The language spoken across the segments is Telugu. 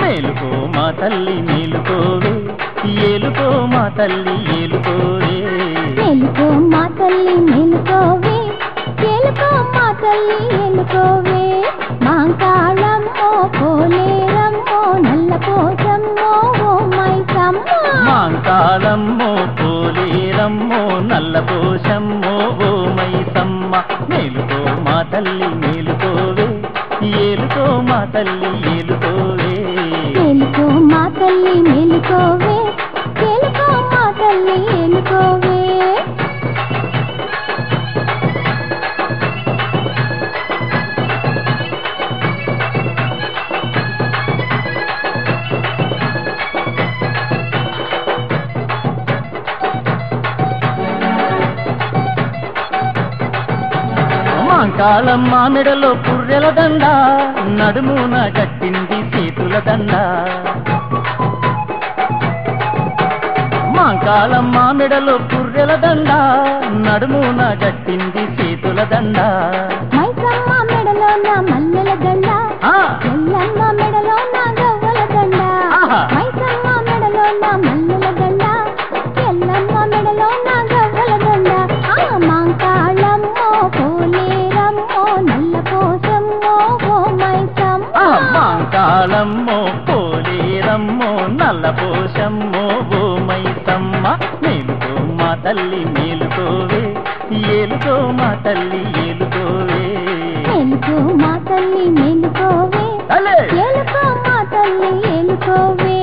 మేలుకో మా తల్లి మేలుకోవే ఏలుకో మా తల్లి ఏలుకోవే మేలుకో మా తల్లి మేలుకోవే ఏలుకో మా తల్లి ఏలుకోవే మాంకాళమ్మో పోలేరమ్మో నల్ల పోసమ్మో ఓ మైసమ్మ మాంకాలమ్మో పోలేరమ్మో నల్ల పోషమ్మో ఓ మైసమ్మ మేలుకో మా తల్లి మేలుకోవే ఏలుకో మా తల్లి ఏలుకోవే మేలుకో మా తల్లి మేలుకోవే ఏలుకో మా తల్లి ఏలుకోవే మాంకాళమ్మ మెడలో పుర్రెల దండ నడుమున కట్టింది చేతుల దండ మాంకాళమ్మ మెడలో పుర్రెల దండ నడుమున కట్టింది చేతుల దండ మైసమ్మ మెడలో నా మల్లెల దండ ఆ, ఎల్లమ్మ మెడలో నా గవ్వల దండ ఆహా. మైసమ్మ మెడలో నా మల్లెల దండ ఎల్లమ్మ మెడలో నా గవ్వల దండ ఆ మాంకాళమ్మో పోలేరమ్మో నల్ల పోసమ్మో ఓ మైసమ్మ ఆ, మాంకాళమ్మో పోలేరమ్మో నల్ల పోషమ్మో ఓ మైసమ్మ మేలుకో మా తల్లి మేలుకోవే ఏలుకో మా తల్లి ఏలుకోవే మేలుకో మా తల్లి మేలుకోవే అలే ఏలుకో మా తల్లి ఏలుకోవే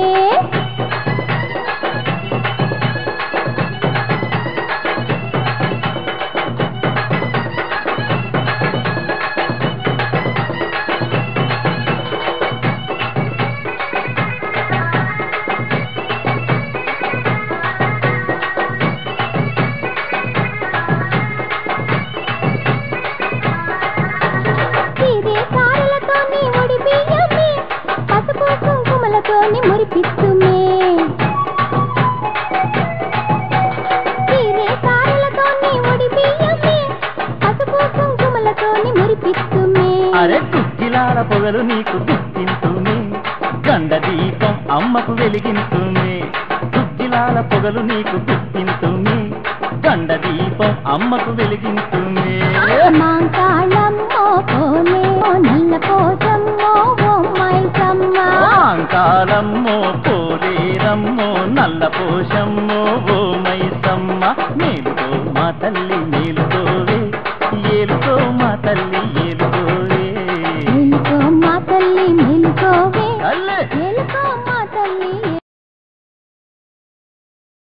తీరే సారలతోని ముడి బియ్యమే పసుపు కుంకుమలతోని మురిపిస్తుమే తీరే సారలతోని ముడి బియ్యమే పసుపు కుంకుమలతోని మురిపిస్తుమే అరే కుక్కిలాల పొగలు నీకు గుర్తింతుమే గండ దీపం అమ్మకు వెలిగింతుమే కుక్కిలాల పొగలు నీకు గుర్తింతుమే గండ దీపం అమ్మకు వెలిగింతుమే మాంకాళమ్మో పోలే ఓ నల్ల పోసమ్మో ఓ మైసమ్మ మాంకాలమ్మో పోలేరమ్మో నల్ల పోషమ్మో ఓ మైసమ్మ మేలుకో మా తల్లి